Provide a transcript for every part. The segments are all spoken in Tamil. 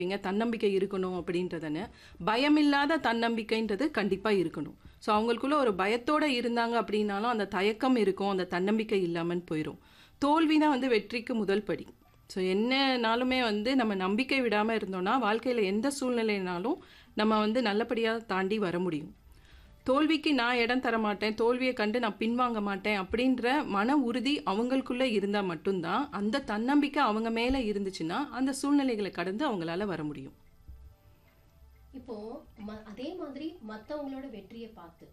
இங்க தன்னம்பிக்கை இருக்கணும் அப்படின்றதுன்னு பயமில்லாத தன்னம்பிக்கைன்றது கண்டிப்பாக இருக்கணும் ஸோ அவங்களுக்குள்ள ஒரு பயத்தோட இருந்தாங்க அப்படின்னாலும் அந்த தயக்கம் இருக்கும் அந்த தன்னம்பிக்கை இல்லாமல் போயிடும் தோல்வி தான் வந்து வெற்றிக்கு முதல் படி ஸோ என்னனாலுமே வந்து நம்ம நம்பிக்கை விடாமல் இருந்தோம்னா வாழ்க்கையில் எந்த சூழ்நிலைனாலும் நம்ம வந்து நல்லபடியாக தாண்டி வர முடியும் தோல்விக்கு நான் இடம் தர மாட்டேன் தோல்வியை கண்டு நான் பின்வாங்க மாட்டேன் அப்படின்ற மன உறுதி அவங்களுக்குள்ள இருந்தால் மட்டும்தான் அந்த தன்னம்பிக்கை அவங்க மேலே இருந்துச்சுன்னா அந்த சூழ்நிலைகளை கடந்து அவங்களால வர முடியும் இப்போ ம- அதே மாதிரி மத்தவங்களோட வெற்றியை பார்த்து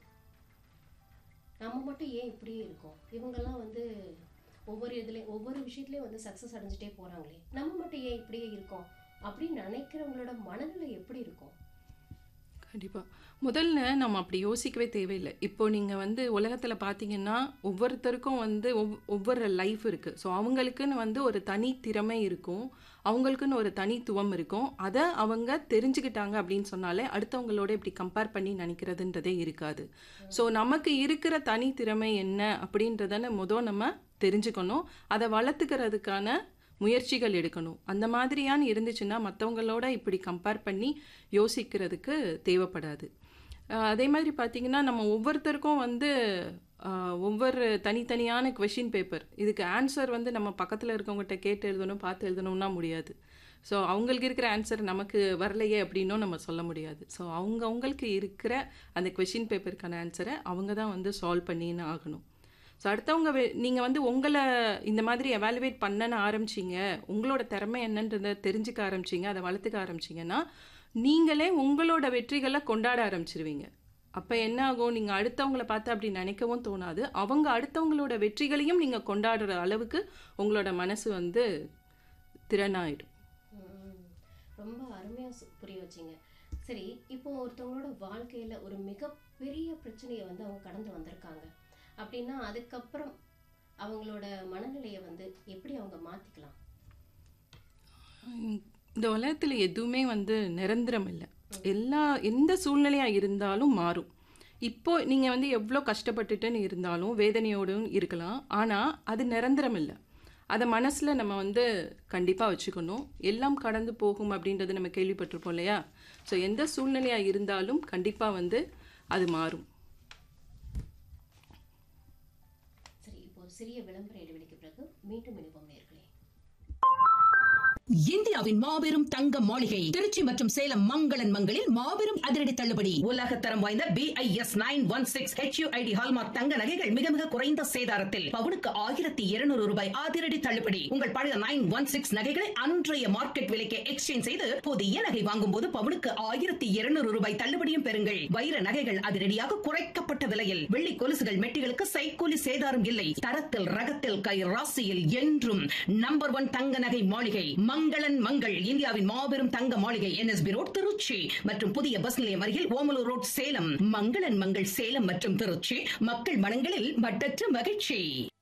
நம்ம மட்டும் ஏன் இப்படியே இருக்கோம் இவங்கெல்லாம் வந்து ஒவ்வொரு இதுல ஒவ்வொரு விஷயத்துலயும் வந்து சக்சஸ் அடைஞ்சிட்டே போறாங்களே நம்ம மட்டும் ஏன் இப்படியே இருக்கோம் அப்படின்னு நினைக்கிறவங்களோட மனநிலை எப்படி இருக்கும் கண்டிப்பாக முதல்ல நம்ம அப்படி யோசிக்கவே தேவையில்லை இப்போ நீங்கள் வந்து உலகத்தில் பார்த்தீங்கன்னா ஒவ்வொருத்தருக்கும் வந்து ஒவ் ஒவ்வொரு லைஃப் இருக்குது ஸோ அவங்களுக்குன்னு வந்து ஒரு தனி திறமை இருக்கும் அவங்களுக்குன்னு ஒரு தனித்துவம் இருக்கும் அதை அவங்க தெரிஞ்சுக்கிட்டாங்க அப்படின்னு சொன்னாலே அடுத்தவங்களோட இப்படி கம்பேர் பண்ணி நினைக்கிறதுன்றதே இருக்காது ஸோ நமக்கு இருக்கிற தனி திறமை என்ன அப்படின்றதன முதல் நம்ம தெரிஞ்சுக்கணும் அதை வளர்த்துக்கிறதுக்கான முயற்சிகள் எடுக்கணும் அந்த மாதிரியான இருந்துச்சுன்னா மற்றவங்களோட இப்படி கம்பேர் பண்ணி யோசிக்கிறதுக்கு தேவைப்படாது அஹ் அதே மாதிரி பார்த்தீங்கன்னா நம்ம ஒவ்வொருத்தருக்கும் வந்து அஹ், ஒவ்வொரு தனித்தனியான கொஷின் பேப்பர் இதுக்கு ஆன்சர் வந்து நம்ம பக்கத்தில் இருக்கவங்ககிட்ட கேட்டு எழுதணும் பார்த்து எழுதணும்னா முடியாது ஸோ அவங்களுக்கு இருக்கிற ஆன்சர் நமக்கு வரலையே அப்படின்னும் நம்ம சொல்ல முடியாது ஸோ அவங்க அவங்களுக்கு இருக்கிற அந்த கொஷின் பேப்பருக்கான ஆன்சரை அவங்க தான் வந்து சால்வ் பண்ணின்னு ஆகணும் ஸோ அடுத்தவங்க நீங்கள் வந்து உங்களை இந்த மாதிரி எவாலுவேட் பண்ணன்னு ஆரம்பிச்சிங்க உங்களோட திறமை என்னன்றதை தெரிஞ்சுக்க ஆரம்பிச்சிங்க அதை வளர்த்துக்க ஆரம்பிச்சிங்கன்னா நீங்களே உங்களோட வெற்றிகளை கொண்டாட ஆரம்பிச்சிருவீங்க அப்போ என்ன ஆகும் நீங்கள் அடுத்தவங்கள பார்த்து அப்படி நினைக்கவும் தோணாது அவங்க அடுத்தவங்களோட வெற்றிகளையும் நீங்கள் கொண்டாடுற அளவுக்கு உங்களோட மனசு வந்து திறனாயிடும் ம், ரொம்ப அருமையா சு- புரிய வச்சீங்க சரி இப்போ ஒருத்தவங்களோட வாழ்க்கையில ஒரு மிகப்பெரிய பிரச்சனையை வந்து அவங்க கடந்து வந்திருக்காங்க அப்படின்னா அதுக்கப்புறம் அவங்களோட மனநிலையை வந்து எப்படி அவங்க மாத்திக்கலாம் இந்த உலகத்தில் எதுவுமே வந்து நிரந்தரம் இல்லை எல்லா எந்த சூழ்நிலையாக இருந்தாலும் மாறும் இப்போ நீங்கள் வந்து எவ்வளோ கஷ்டப்பட்டுட்டுன்னு இருந்தாலும் வேதனையோடும் இருக்கலாம் ஆனால் அது நிரந்தரம் இல்லை அதை மனசில் நம்ம வந்து கண்டிப்பாக வச்சுக்கணும் எல்லாம் கடந்து போகும் அப்படின்றது நம்ம கேள்விப்பட்டிருப்போம் இல்லையா ஸோ எந்த சூழ்நிலையாக இருந்தாலும் கண்டிப்பாக வந்து அது மாறும் சரி இப்போ ஒரு சிறிய விளம்பர இடைவெளிக்கு பிறகு மீண்டும் இணைப்போம் நேர்களே இந்தியாவின் மாபெரும் தங்க மாளிகை திருச்சி மற்றும் சேலம் மங்களன் மங்களில் மாபெரும் அதிரடி தள்ளுபடி உலக தரம் வாய்ந்த BIS nine one six HUID hallmark தங்க நகைகள் மிக மிக குறைந்த சேதாரத்தில் பவுனுக்கு ஆயிரத்தி இருநூறு ரூபாய் அதிரடி தள்ளுபடி உங்கள் பழைய நைன் ஒன் சிக்ஸ் நகைகளை அன்றைய மார்க்கெட் விலைக்கு எக்ஸ்சேஞ்ச் செய்து புதிய நகை வாங்கும் போது பவுனுக்கு ஆயிரத்தி இருநூறு ரூபாய் தள்ளுபடியும் பெறுங்கள் வைர நகைகள் அதிரடியாக குறைக்கப்பட்ட விலையில் வெள்ளி கொலுசுகள் மெட்டிகளுக்கு சைக்கூலி சேதாரம் இல்லை தரத்தில் ரகத்தில் கை ராசியில் என்றும் நம்பர் ஒன் தங்க நகை மாளிகை மங்களன் மங்கள் இந்தியாவின் மாபெரும் தங்க மாளிகை என்எஸ்பி ரோட் திருச்சி மற்றும் புதிய பஸ் நிலையம் அருகில் ஓமலூர் ரோட் சேலம் மங்களன் மங்கள் சேலம் மற்றும் திருச்சி மக்கள் மனங்களில் மட்டற்ற மகிழ்ச்சி